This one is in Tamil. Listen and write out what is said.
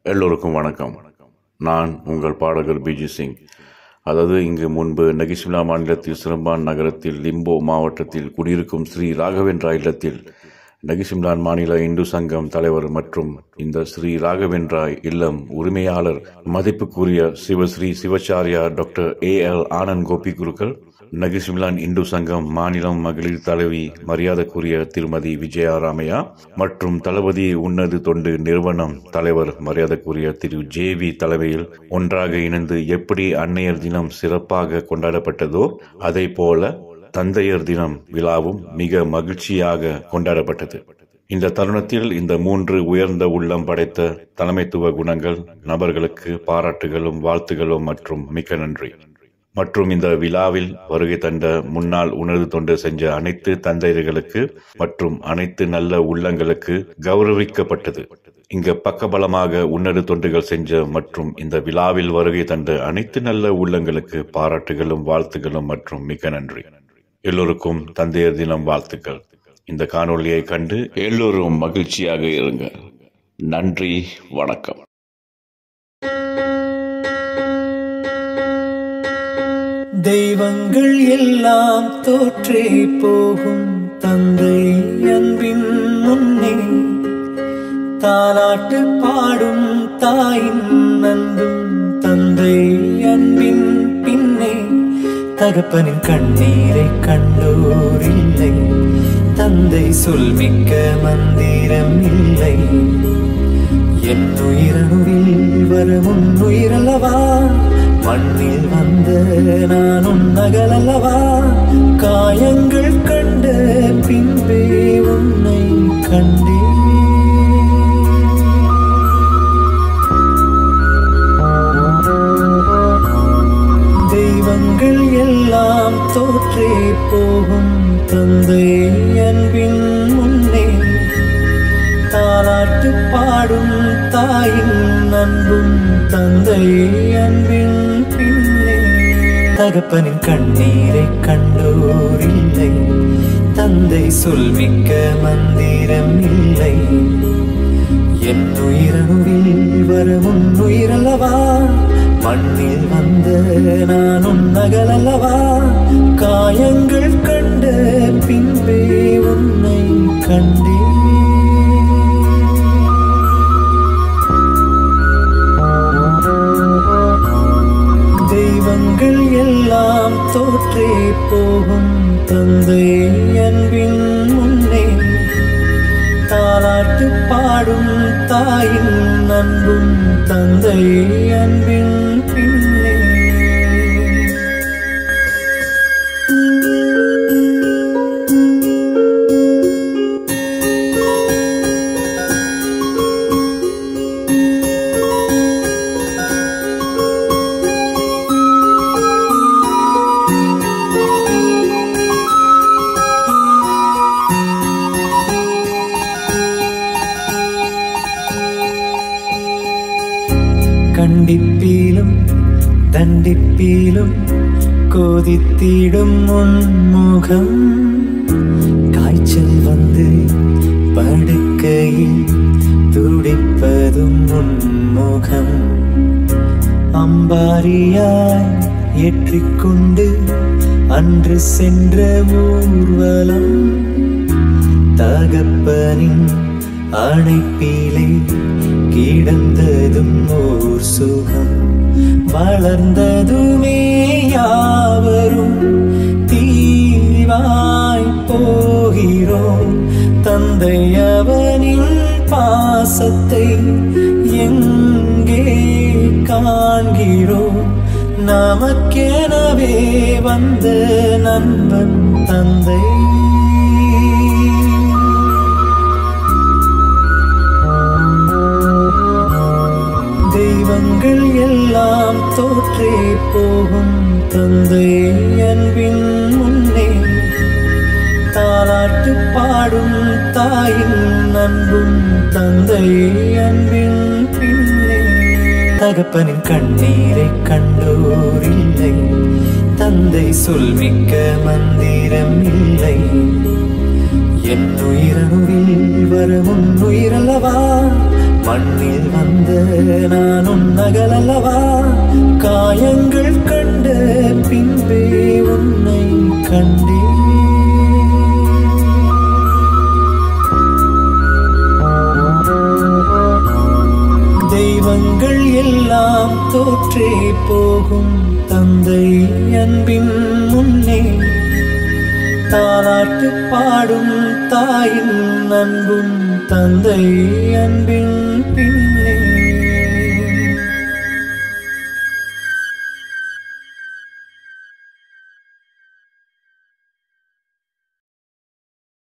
எல்லோருக்கும் வணக்கம் நான் உங்கள் பாடகர் பிஜி சிங் அதாவது இங்கு முன்பு நகிசிம்லா மாநிலத்தில் சிரம்பான் நகரத்தில் லிம்போ மாவட்டத்தில் குடியிருக்கும் ஸ்ரீ ராகவேந்திரா இல்லத்தில் நகிசிம்லான் மாநில இந்து சங்கம் தலைவர் மற்றும் இந்த ஸ்ரீ ராகவேந்திரா இல்லம் உரிமையாளர் மதிப்புக்குரிய Sivasri Sivacharya doctor A L Anand Gopi Gurukkal நகிசிம்லான் இந்து சங்கம் மாநிலம் மகளிர் தலைவி மரியாதைக்குரிய திருமதி விஜயா ராமையா மற்றும் தளபதி உன்னது தொண்டு நிறுவனம் தலைவர் மரியாதைக்குரிய திரு ஜே வி தலைமையில் ஒன்றாக இணைந்து எப்படி அன்னையர் தினம் சிறப்பாக கொண்டாடப்பட்டதோ அதை போல தந்தையர் தினம் விழாவும் மிக மகிழ்ச்சியாக கொண்டாடப்பட்டது இந்த தருணத்தில் இந்த மூன்று உயர்ந்த உள்ளம் படைத்த தலைமைத்துவ குணங்கள் நபர்களுக்கு பாராட்டுகளும் வாழ்த்துகளும் மற்றும் மிக்க நன்றி மற்றும் இந்த விழாவில் வருகை தந்த முன்னாள் உணர்வு தொண்டு செஞ்ச அனைத்து தந்தையர்களுக்கு மற்றும் அனைத்து நல்ல உள்ளங்களுக்கு கௌரவிக்கப்பட்டது இங்க பக்கபலமாக உன்னடு தொண்டுகள் செஞ்ச மற்றும் இந்த விழாவில் வருகை தந்த அனைத்து நல்ல உள்ளங்களுக்கு பாராட்டுகளும் வாழ்த்துகளும் மற்றும் மிக்க நன்றி எல்லோருக்கும் தந்தையர் தினம் வாழ்த்துக்கள் இந்த காணொளியை கண்டு எல்லோரும் மகிழ்ச்சியாக இருங்க நன்றி வணக்கம் தெய்வங்கள் எல்லாம் தோற்றே போகும் தந்தை அன்பின் முன்னே தாலாட்டு பாடும் தாயின் அன்பும் தந்தை அன்பின் பின்னே தகப்பனின் கண்ணீரை கண்டோர் இல்லை தந்தை சொல்மிக்க மந்திரம் இல்லை என் உயிரணுவில் வரும் உன்னுயிரல்லவா மண்ணில் வந்த நான் உன்னகலல்லவா காயங்கள் கண்ட பின்பே உன்னை கண்டே தெய்வங்கள் எல்லாம் தோற்றே போகும் தந்தை அன்பின் முன்னே தாலாட்டு பாடும் தாயின் அன்பும் தந்தை அன்பின் பின்னே தகப்பனின் கண்ணீரை கண்டோர் இல்லை தந்தை சொல்மிக்க மந்திரம் இல்லை என் உயிரணுவில் வரும் உன்னுயிரல்லவா மண்ணில் வந்த நான் உன்னகலல்லவா காயங்கள் கண்ட பின்பே உன்னை கண்டே தெய்வங்கள் எல்லாம் தோற்றே போகும் தந்தை அன்பின் முன்னே தாலாட்டு பாடும் தாயின் அன்பும் தந்தை அன்பின் பின்னே கண்டிப்பீலும் தண்டிப்பீலும் கோதித்திடும் உன்முகம் காய்ச்சல் வந்து படுக்கையில் துடிப்பதும் உன்முகம் அம்பாரியாய் ஏற்றிக்கொண்டு அன்று சென்ற ஊர்வலம் தகப்பனின் அணைப்பிலே கிடந்ததும் ஓர் சுகம் வளர்ந்ததுமே யாவரும் தீவாய் போகிறோம் தந்தை அவனின் பாசத்தை எங்கே காண்கிறோம் நமக்கெனவே வந்த நண்பன் தந்தை தெய்வங்கள் எல்லாம் தோற்றே போகும் தந்தை அன்பின் முன்னே தாலாட்டு பாடும் தாயின் அன்பும் தந்தை அன்பின் பின்னே தகப்பனின் கண்ணீரை கண்டோர் இல்லை தந்தை சொல்மிக்க மந்திரம் இல்லை என் உயிரணுவில் வரும் உன் உயிரல்லவா மண்ணில் வந்த நான் உன் நகலல்லவா காயங்கள் கண்ட பின்பே உன்னை கண்டே தெய்வங்கள் எல்லாம் தோற்றே போகும் தந்தை அன்பின் முன்னே தாலாட்டு பாடும் தாயின் அன்பும் தந்தை அன்பின் பின்னே